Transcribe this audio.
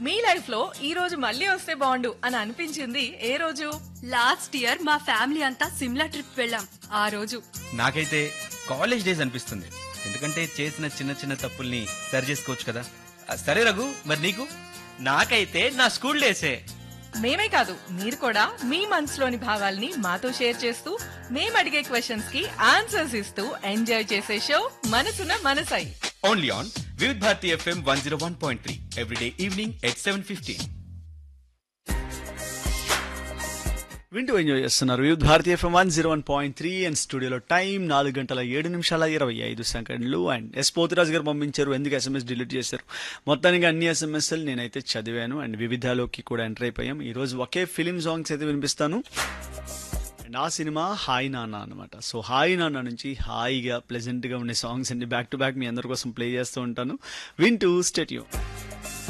మీ life లో ఈ రోజు మళ్ళీ వస్తే బాగుండు అని అనిపించింది ఏ రోజు లాస్ట్ ఇయర్ మా ఫ్యామిలీ అంతా సిమ్లా ట్రిప్ వెళ్ళాం ఆ రోజు నాకైతే కాలేజ్ డేస్ అనిపిస్తుంది ఎందుకంటే చేసిన చిన్న చిన్న తప్పుల్ని సరి చేసుకోవచ్చు కదా ఆ, సరే రఘు మరి నీకు నాకైతే నా స్కూల్ డేసే మేమే కాదు మీరు కూడా మీ మనసులోని భావాల్ని మాతో షేర్ చేస్తూ మేము అడిగే క్వశ్చన్స్ కి ఆన్సర్స్ ఇస్తూ ఎంజాయ్ చేసే షో మనసున మనసై only on Vividh Bharati FM one zero one point three everyday evening at seven fifteen వింటూ ఎంజాయ్ చేస్తున్నారు youth Bharatiya FM one zero one point three and స్టూడియోలో టైం నాలుగు గంటల ఏడు నిమిషాల ఇరవై ఐదు సెకండ్లు అండ్ ఎస్ పోతురాజు గారు పంపించారు ఎందుకు ఎస్ఎంఎస్ డిలీట్ చేశారు మొత్తానికి అన్ని ఎస్ఎంఎస్లు నేనైతే చదివాను అండ్ వివిధాలోకి కూడా ఎంటర్ అయిపోయాం ఈ రోజు ఒకే ఫిలిం సాంగ్స్ అయితే వినిపిస్తాను అండ్ ఆ సినిమా హాయ్ నాన్న అనమాట సో హాయ్ నాన్న నుంచి హాయిగా ప్లెజెంట్గా ఉండే సాంగ్స్ అన్ని బ్యాక్ టు బ్యాక్ మీ అందరి కోసం ప్లే చేస్తూ ఉంటాను వింటూ స్టేట్యూ